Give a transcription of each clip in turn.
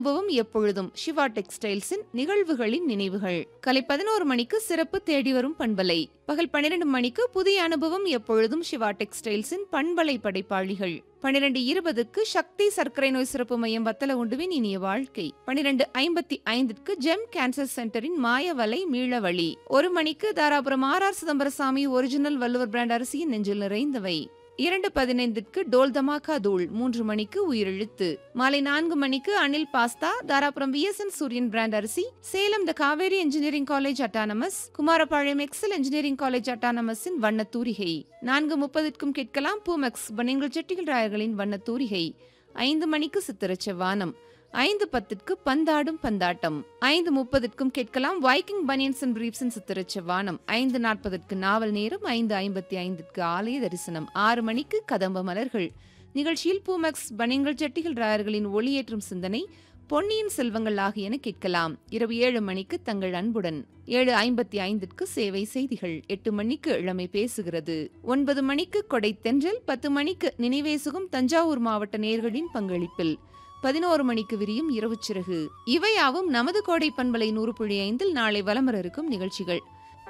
அனுபவம் எப்பொழுதும் சிவா டெக்ஸ்டைல்ஸின் நிகழ்வுகளின் நினைவுகள் கலை பதினோரு மணிக்கு சிறப்பு தேடி வரும் பண்பலை பகல் பன்னிரண்டு மணிக்கு புதிய அனுபவம் எப்பொழுதும் சிவா டெக்ஸ்டைல்ஸின் பண்பலை படைப்பாளிகள் பன்னிரண்டு இருபதுக்கு சக்தி சர்க்கரை நோய் சிறப்பு மையம் வத்தல உண்டுவின் இனிய வாழ்க்கை பன்னிரண்டு ஐம்பத்தி ஐந்திற்கு ஜெம் கேன்சர் சென்டரின் மாயவலை மீளவழி ஒரு மணிக்கு Dharapuram R R Chidambarasamy original Valluvar brand அரிசியின் நெஞ்சில் நிறைந்தவை இரண்டு பதினைந்திற்கு டோல் தமாக்கா தூள் மூன்று மணிக்கு உயிரெழுத்து மாலை நான்கு மணிக்கு Anil pasta Dharapuram VSN Suriyan brand அரிசி Salem the Kaveri engineering college autonomous Kumarapalayam Excel engineering college அட்டானமஸின் வண்ண தூரிகை நான்கு முப்பதுக்கும் கேட்கலாம் பூமெக்ஸ் வணிகங்கள் செட்டிகள் ராயர்களின் வண்ண தூரிகை ஐந்து மணிக்கு சித்திரச்ச வானம் ஐந்து பத்திற்கு பந்தாடும் பந்தாட்டம் ஐந்து முப்பதுக்கும் கேட்கலாம் வைக்கிங் பனியன்ஸ் அண்ட் பிரீப்ஸின் சித்திரச்ச வானம் ஐந்து நாற்பதற்கு நாவல் நேரம் ஐந்து ஐம்பத்தி ஐந்திற்கு ஆலய தரிசனம் ஆறு மணிக்கு கதம்ப மலர்கள் நிகழ்ச்சியில் பூமெக்ஸ் பனியன்கள் செட்டிகள் ராயர்களின் ஒளியேற்றும் சிந்தனை பொன்னியின் செல்வங்கள் ஆகியன கேட்கலாம் இரவு ஏழு மணிக்கு தங்கள் அன்புடன் ஏழு ஐம்பத்தி ஐந்திற்கு சேவை செய்திகள் எட்டு மணிக்கு இளமை பேசுகிறது ஒன்பது மணிக்கு கொடை தென்றல் பத்து மணிக்கு நினைவேசுகும் தஞ்சாவூர் மாவட்ட நேர்களின் பங்களிப்பில் பதினோரு மணிக்கு விரியும் இரவு சிறகு இவையாவும் நமது கோடை பண்பலை நூறு புள்ளி ஐந்தில் நாளை வலமர இருக்கும் நிகழ்ச்சிகள்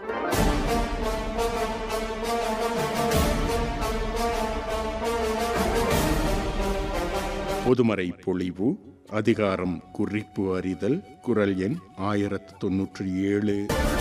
பொதுமறை பொழிவு அதிகாரம் குறிப்பு அறிதல் குரல் எண் ஆயிரத்து தொன்னூற்றி ஏழு